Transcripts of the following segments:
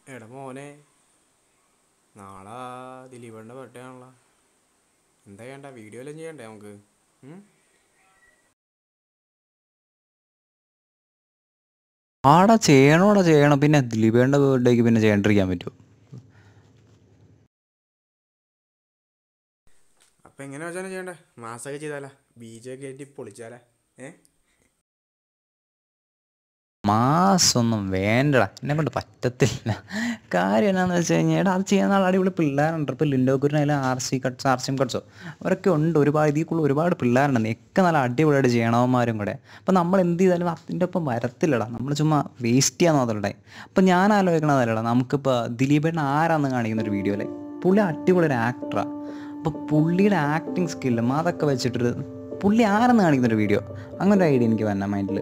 എടാ മോനെ നാളെ ദിലീപേട്ടൻ്റെ ബർത്ത്ഡേ ആണല്ലോ എന്താ ചെയ്യണ്ട വീഡിയോ എല്ലാം ചെയ്യണ്ടേ നമുക്ക് ഉം? ആടാ ചെയ്യണോടാ ചെയ്യണം പിന്നെ ദിലീപേണ്ട ബർത്ത്ഡേക്ക് പിന്നെ ചെയ്യണ്ടിരിക്കാൻ പറ്റുമോ അപ്പം എങ്ങനെ വെച്ചാണ് ചെയ്യണ്ടേ മാസമൊക്കെ ചെയ്താലാ ബീജൊക്കെ കയറ്റി പൊളിച്ചാലേ ഏ മാസൊന്നും വേണ്ടടാ എന്നെ കൊണ്ട് പറ്റത്തില്ല കാര്യം എന്നാന്ന് വെച്ച് കഴിഞ്ഞാൽ അത് ചെയ്യാൻ നാളെ അടിപൊളി പിള്ളേരുണ്ട് ഇപ്പോൾ ലിൻഡോക്കുരിനായാലും R C cuts R C M കട്ട്സോ അവരൊക്കെ ഉണ്ട് ഒരുപാട് ഇതിൽ കൂടുതൽ ഒരുപാട് പിള്ളേരുണ്ട് ഒക്കെ നല്ല അടിപൊളിയായിട്ട് ചെയ്യണവന്മാരും കൂടെ അപ്പം നമ്മൾ എന്ത് ചെയ്താലും അതിൻ്റെ ഒപ്പം വരത്തില്ലടാ നമ്മൾ ചുമ്മാ വേസ്റ്റ് ചെയ്യാൻ നോക്കട്ടെ അപ്പം ഞാൻ ആലോചിക്കണതല്ലടാ നമുക്കിപ്പോൾ ദിലീപേട്ടൻ ആരാന്ന് കാണിക്കുന്ന ഒരു വീഡിയോയിലെ പുള്ളി അടിപൊളി ഒരു ആക്ടറാണ് അപ്പോൾ പുള്ളിയുടെ ആക്ടിങ് സ്കില്ലും അതൊക്കെ വെച്ചിട്ടൊരു പുള്ളി ആരെന്ന് കാണിക്കുന്ന ഒരു വീഡിയോ അങ്ങനെ ഒരു ഐഡിയ എനിക്ക് വന്ന മൈൻഡിൽ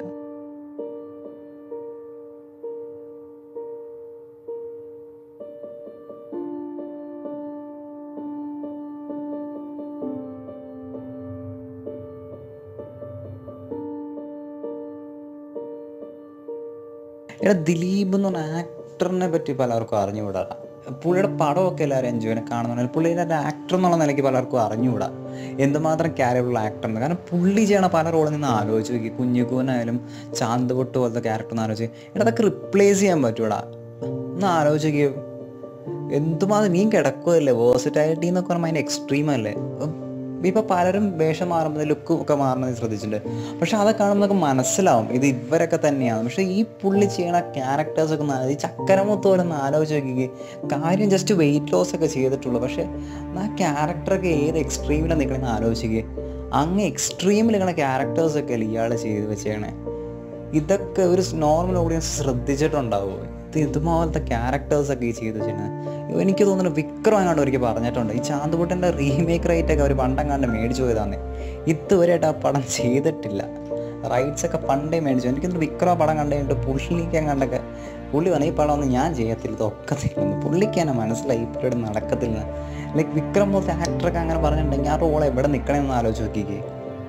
എടാ ദിലീപ് എന്ന് പറഞ്ഞ ആക്ടറിനെ പറ്റി പലർക്കും അറിഞ്ഞുകൂടാ പുള്ളിയുടെ പടമൊക്കെ എല്ലാവരും എൻജോയ് ചെയ്യാൻ കാണുന്നുണ്ട് പുള്ളിയുടെ ഒരു ആക്ടർ എന്നുള്ള നിലയ്ക്ക് പലർക്കും അറിഞ്ഞുകൂടാ എന്തുമാത്രം ക്യാരബിളുള്ള ആക്ടർ എന്ന് കാരണം പുള്ളി ചെയ്യണ പല റോളിൽ നിന്ന് ആലോചിച്ച് നോക്കി കുഞ്ഞുകൂനായാലും ചാന്ത് പൊട്ട് പോലത്തെ ക്യാരക്ടർ ഒന്ന് ആലോചിച്ച് എടാ അതൊക്കെ റിപ്ലേസ് ചെയ്യാൻ പറ്റൂടാ ഒന്ന് ആലോചിച്ച് നോക്കിയോ എന്തുമാത്രം നീ കിടക്കുമല്ലേ വേഴ്സിറ്റാലിറ്റി എന്നൊക്കെ പറയുമ്പോൾ അതിൻ്റെ എക്സ്ട്രീം അല്ലേ ഇപ്പം പലരും വേഷം മാറുമ്പോൾ ലുക്കും ഒക്കെ മാറുന്നത് ശ്രദ്ധിച്ചിട്ടുണ്ട് പക്ഷെ അതൊക്കെ കാണുമ്പോൾ നമുക്ക് മനസ്സിലാവും ഇത് ഇവരൊക്കെ തന്നെയാണ് പക്ഷെ ഈ പുള്ളി ചെയ്യണ ക്യാരക്ടേഴ്സൊക്കെ ഒന്ന് ആലോചിച്ച് ഈ ചക്കരമുത്ത് പോലെ ഒന്ന് ആലോചിച്ച് നോക്കിക്കേ കാര്യം ജസ്റ്റ് വെയിറ്റ് ലോസ് ഒക്കെ ചെയ്തിട്ടുള്ളൂ പക്ഷെ ആ ക്യാരക്ടറൊക്കെ ഏത് എക്സ്ട്രീമിലാണ് നിൽക്കണമെന്ന് ആലോചിക്കുക അങ്ങ് എക്സ്ട്രീമിൽ നിൽക്കുന്ന ക്യാരക്ടേഴ്സൊക്കെ അല്ലേ ഇയാൾ ചെയ്ത് വെച്ചേക്കണേ ഇതൊക്കെ ഒരു നോർമൽ ഓഡിയൻസ് ശ്രദ്ധിച്ചിട്ടുണ്ടാവുമോ ഇത് ഇതുപോലത്തെ ക്യാരക്ടേഴ്സൊക്കെ ഈ ചെയ്ത് വെച്ചിരുന്നത് എനിക്ക് തോന്നുന്നു വിക്രം അങ്ങോട്ട് ഒരിക്കൽ പറഞ്ഞിട്ടുണ്ട് ഈ ചാന്തുപൊട്ടൻ്റെ റീമേക്ക് റൈറ്റ് ഒക്കെ അവർ പണ്ടങ്ങാണ്ട് മേടിച്ചു പോയതാന്നേ ഇതുവരെയായിട്ട് ആ പടം ചെയ്തിട്ടില്ല റൈറ്റ്സ് ഒക്കെ പണ്ടേ മേടിച്ചു എനിക്ക് തോന്നുന്നു വിക്രം ആ പടം കണ്ടു കഴിഞ്ഞിട്ട് പുള്ളിക്ക് അങ്ങാണ്ടൊക്കെ പുള്ളി പറഞ്ഞ ഈ പടം ഒന്നും ഞാൻ ചെയ്യത്തില്ല ഇത് ഒക്കത്തില്ലെന്ന് പുള്ളിക്ക് തന്നെ മനസ്സിലായി ഈ പരിപാടി നടക്കത്തില്ല ലൈക്ക് വിക്രം പോലത്തെ ആക്ടറൊക്കെ അങ്ങനെ പറഞ്ഞിട്ടുണ്ടെങ്കിൽ ആ റോൾ എവിടെ നിൽക്കണമെന്ന് ആലോചിച്ച് നോക്കിക്കേ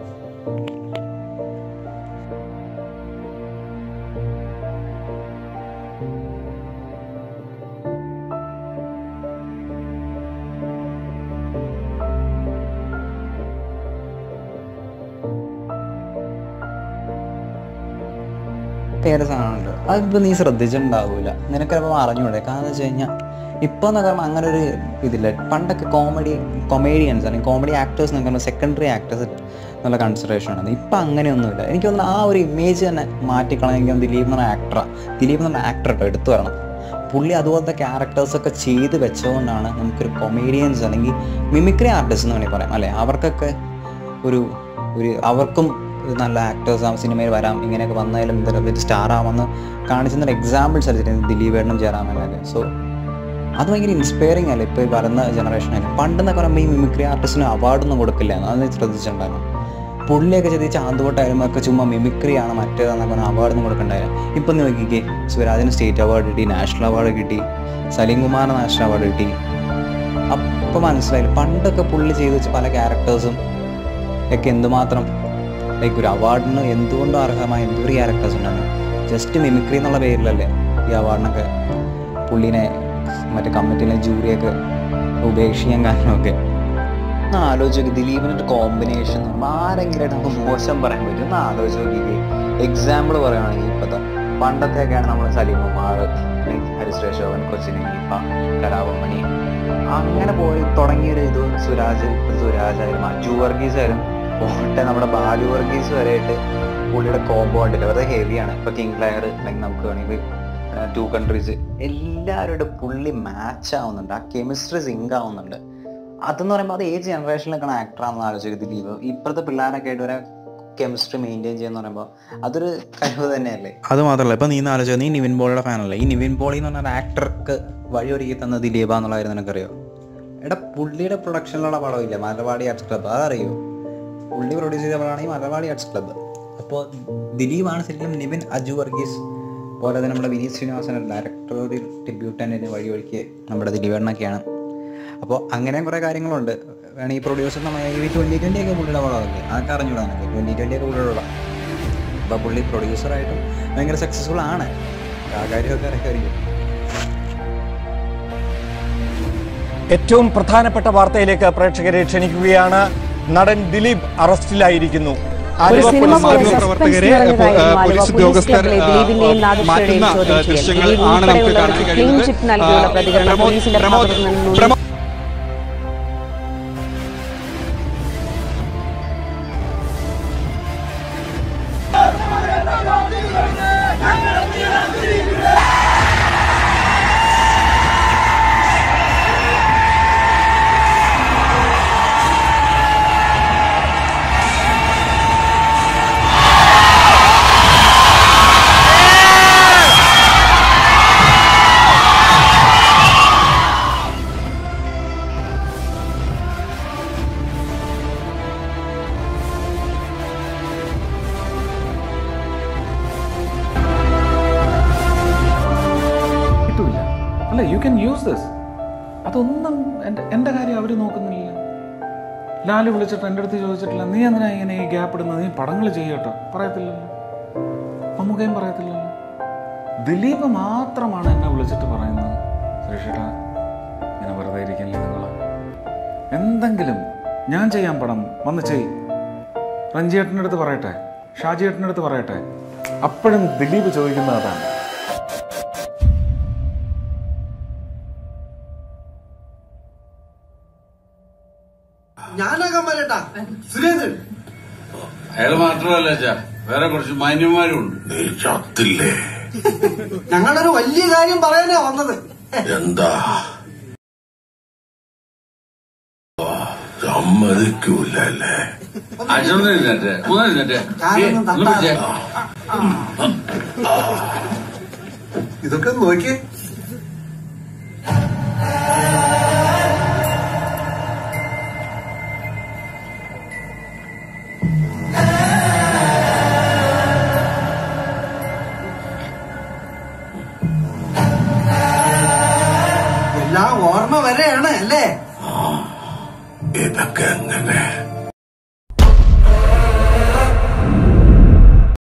പേര് സാധനമുണ്ട് അതിപ്പോൾ നീ ശ്രദ്ധിച്ചിട്ടുണ്ടാവില്ല നിനക്കപ്പോൾ അറിഞ്ഞൂടെ കാരണം എന്ന് വെച്ച് കഴിഞ്ഞാൽ ഇപ്പോൾ എന്നൊക്കെ പറയുമ്പോൾ അങ്ങനെ ഒരു ഇതില്ല പണ്ടൊക്കെ കോമഡി കൊമേഡിയൻസ് അല്ലെങ്കിൽ കോമഡി ആക്ടേഴ്സ് എന്നൊക്കെ പറയുമ്പോൾ സെക്കൻഡറി ആക്ടേഴ്സ് എന്നുള്ള കൺസിഡറേഷൻ ആണ് ഇപ്പം അങ്ങനെയൊന്നുമില്ല എനിക്ക് തോന്നുന്നു ആ ഒരു ഇമേജ് തന്നെ മാറ്റിക്കളഞ്ഞെങ്കിൽ ദിലീപ് എന്ന് പറഞ്ഞ ആക്ടറാണ് ദിലീപ് എന്ന് പറഞ്ഞ ആക്ടർ കേട്ടോ എടുത്തു വരണം പുള്ളി അതുപോലത്തെ ക്യാരക്ടേഴ്സൊക്കെ ചെയ്ത് വെച്ചുകൊണ്ടാണ് നമുക്കൊരു കൊമേഡിയൻസ് അല്ലെങ്കിൽ മിമിക്രി ആർട്ടിസ്റ്റ് എന്ന് വേണമെങ്കിൽ പറയാം അല്ലേ അവർക്കൊക്കെ ഒരു ഒരു അവർക്കും ഒരു നല്ല ആക്ടേഴ്സ് ആ സിനിമയിൽ വരാം ഇങ്ങനെയൊക്കെ വന്നാലും എന്തെങ്കിലും സ്റ്റാർ ആവാമെന്ന് കാണിച്ചെന്നൊരു എക്സാമ്പിൾസ് അടിച്ചിട്ടുണ്ട് ദിലീപേട്ടനും ജയറാമനൊക്കെ സോ അത് ഭയങ്കര ഇൻസ്പയറിംഗ് അല്ലേ ഇപ്പോൾ ഈ വരുന്ന ജനറേഷനായാലും പണ്ടെന്നൊക്കെ പറയുമ്പോൾ ഈ മിമിക്രി ആർട്ടിസ്റ്റിന് അവാർഡൊന്നും കൊടുക്കില്ല അത് നീ ശ്രദ്ധിച്ചിട്ടുണ്ടായിരുന്നു പുള്ളിയൊക്കെ ചെയ്ത് ചാന്തുപോട്ടായാലും ഒക്കെ ചുമ്മാ മിമിക്രിയാണ് മറ്റേതെന്നൊക്കെ പറഞ്ഞാൽ അവാർഡൊന്നും കൊടുക്കണ്ടായില്ല ഇപ്പം നീ നോക്കിക്കേ സ്വരാജിന് സ്റ്റേറ്റ് അവാർഡ് കിട്ടി നാഷണൽ അവാർഡ് കിട്ടി സലീം കുമാറിന് നാഷണൽ അവാർഡ് കിട്ടി അപ്പം മനസ്സിലായില്ല പണ്ടൊക്കെ പുള്ളി ചെയ്ത് വെച്ച പല ക്യാരക്ടേഴ്സും ഒക്കെ എന്തുമാത്രം ലൈക്ക് ഒരു അവാർഡിന് എന്തുകൊണ്ടും അർഹമായ എന്തൊരു ക്യാരക്ടേഴ്സ് ഉണ്ടായിരുന്നു ജസ്റ്റ് മിമിക്രി എന്നുള്ള പേരിലല്ലേ ഈ അവാർഡിനൊക്കെ പുള്ളിനെ മറ്റേ കമ്മിറ്റിയിലെ ജൂറിയൊക്കെ ഉപേക്ഷിക്കാൻ കാരണമൊക്കെ ഒന്ന് ആലോചിച്ച് നോക്കി ദിലീപിനൊരു കോമ്പിനേഷൻ എന്ന് പറയുമ്പോൾ ആരെങ്കിലും നമുക്ക് മോശം പറയാൻ പറ്റും ഒന്ന് ആലോചിച്ച് നോക്കിക്കേ എക്സാമ്പിൾ പറയുകയാണെങ്കിൽ ഇപ്പോഴത്തെ പണ്ടത്തെയൊക്കെയാണ് നമ്മൾ സലീമുമാർ ഹരിശ്രേഷ് ശോഭൻ കൊച്ചിൻ ഇപ്പ കലാപമണി അങ്ങനെ പോയി തുടങ്ങിയൊരു ഇത് സുരാജ് ഇപ്പൊ സുരാജ് ആയാലും അജു വർഗീസ് ആയാലും പോട്ടെ നമ്മുടെ ബാലു വർഗീസ് വരെയായിട്ട് പുള്ളിയുടെ കോമ്പോ ഉണ്ടല്ലോ വെറുതെ ഹെവിയാണ് ഇപ്പൊ കിങ് പ്ലെയർ അല്ലെങ്കിൽ നമുക്ക് വേണമെങ്കിൽ ടു കൺട്രീസ് എല്ലാവരുടെ പുള്ളി മാച്ച് ആവുന്നുണ്ട് ആ കെമിസ്ട്രി സിങ്ക് ആവുന്നുണ്ട് അതെന്ന് പറയുമ്പോൾ അത് ഏത് ജനറേഷനിൽ നിൽക്കുന്ന ആക്ടറാണെന്ന് ആലോചിക്കുക ദിലീപ് ഇപ്പോഴത്തെ പിള്ളേരൊക്കെ ആയിട്ട് ഒരു കെമിസ്ട്രി മെയിൻറ്റെയിൻ ചെയ്യുന്ന പറയുമ്പോൾ അതൊരു കഴിവ് തന്നെയല്ലേ അത് മാത്രമല്ല ഇപ്പം നീ ഇന്ന് ആലോചിച്ചോ നീ നിവിൻ പോളിയുടെ ഫാനല്ലേ ഈ നിവിൻ പോളി എന്ന് പറഞ്ഞ ആക്ടർക്ക് വഴിയൊരുക്കി തന്ന ദിലീപ എന്നുള്ള കാര്യം നിനക്കറിയോ എടാ പുള്ളിയുടെ പ്രൊഡക്ഷനിലുള്ള പടമില്ല മലവാടി ആർട്സ് ക്ലബ്ബ് അതറിയോ പുള്ളി പ്രൊഡ്യൂസ് ചെയ്ത പടമാണ് ഈ മലവാടി ആർട്സ് ക്ലബ്ബ് അപ്പോൾ ദിലീപാണ് ശരിക്കും നിവിൻ അജു വർഗീസ് പോലെ തന്നെ നമ്മുടെ വിനീത് ശ്രീനിവാസൻ ഡയറക്ടറോറിയൽ ട്രിബ്യൂട്ടൻറ്റിന് വഴിയൊരുക്കിയ നമ്മുടെ ദിലീപേണ്ണൊക്കെയാണ് അപ്പോൾ അങ്ങനെയും കുറേ കാര്യങ്ങളുണ്ട് വേണമെങ്കിൽ ഈ പ്രൊഡ്യൂസർ നമ്മൾ ഈ ട്വൻറ്റി ട്വൻറ്റി ഒക്കെ പുള്ളിയുടെ പടമല്ലേ അതൊക്കെ അറിഞ്ഞൂടാ നമുക്ക് ട്വൻറ്റി ട്വൻറ്റി ഒക്കെ പുള്ളിയുടെ പടം അപ്പോൾ പുള്ളി പ്രൊഡ്യൂസറായിട്ടും ഭയങ്കര സക്സസ്ഫുൾ ആണ് ആ കാര്യമൊക്കെ അറിയാമായിരിക്കും ഏറ്റവും പ്രധാനപ്പെട്ട വാർത്തയിലേക്ക് പ്രേക്ഷകരെ ക്ഷണിക്കുകയാണ് നടൻ ദിലീപ് അറസ്റ്റിലായിരിക്കുന്നു ഒരു ആലുവ സിനിമ പോലീസ് പോലെ മാധ്യമ സസ്പെൻസ് നിറഞ്ഞതായിരുന്നു ആലുവ പോലീസ് ക്ലബിലെ ദിലീപിന്റെയും നാദിഷയുടെയും ചോദ്യം ചെയ്യൽ ദിലീപ് ഉൾപ്പെടെയുള്ളവർക്ക് ക്ലീൻ ചിറ്റ് നൽകിയുള്ള പ്രതികരണം പോലീസിന്റെ ഭാഗത്തു നിന്നും കിട്ടൂല അല്ല യു ക്യാൻ യൂസ് ദിസ് അതൊന്നും എൻ്റെ എൻ്റെ കാര്യം അവർ നോക്കുന്നില്ല ലാല് വിളിച്ചിട്ട് എൻ്റെ അടുത്ത് ചോദിച്ചിട്ടില്ല നീ എന്തിനാ ഇങ്ങനെ ഈ ഗ്യാപ്പ് ഇടുന്നത് നീ പടങ്ങൾ ചെയ്യട്ടോ പറയത്തില്ലല്ലോ മമ്മൂക്കയും പറയത്തില്ലല്ലോ ദിലീപ് മാത്രമാണ് എന്നെ വിളിച്ചിട്ട് പറയുന്നത് സുരേഷേട്ടാ ഇങ്ങനെ വെറുതെ ഇരിക്കില്ല നിങ്ങൾ എന്തെങ്കിലും ഞാൻ ചെയ്യാൻ പടം വന്ന് ചെയ് റഞ്ജിയേട്ടൻ്റെ അടുത്ത് പറയട്ടെ ഷാജിയേട്ടൻ്റെ അടുത്ത് പറയട്ടെ അപ്പോഴും ദിലീപ് ചോദിക്കുന്നത് അതാണ് ഞാനാകാൻ പറയട്ടാ സുരേന്ദ്രൻ അയാൾ മാത്രമല്ല അച്ഛാ വേറെ കുറച്ച് മാന്യന്മാരും ഉണ്ട് നീ ചത്തില്ലേ ഞങ്ങളൊരു വലിയ കാര്യം പറയാനാ വന്നത് എന്താ സമ്മതിക്കൂല അല്ലേ അച്ഛനൊന്നും ഇരുന്നട്ടെ ഒന്ന് ഇരുന്നട്ടെ ഞാനൊന്നും ഒന്ന് പിടിച്ചേ. ഇതൊക്കെ നോക്കിയേ എല്ലാം ഓർമ്മ വരെയാണ് അല്ലേ ഇതൊക്കെ എങ്ങനെ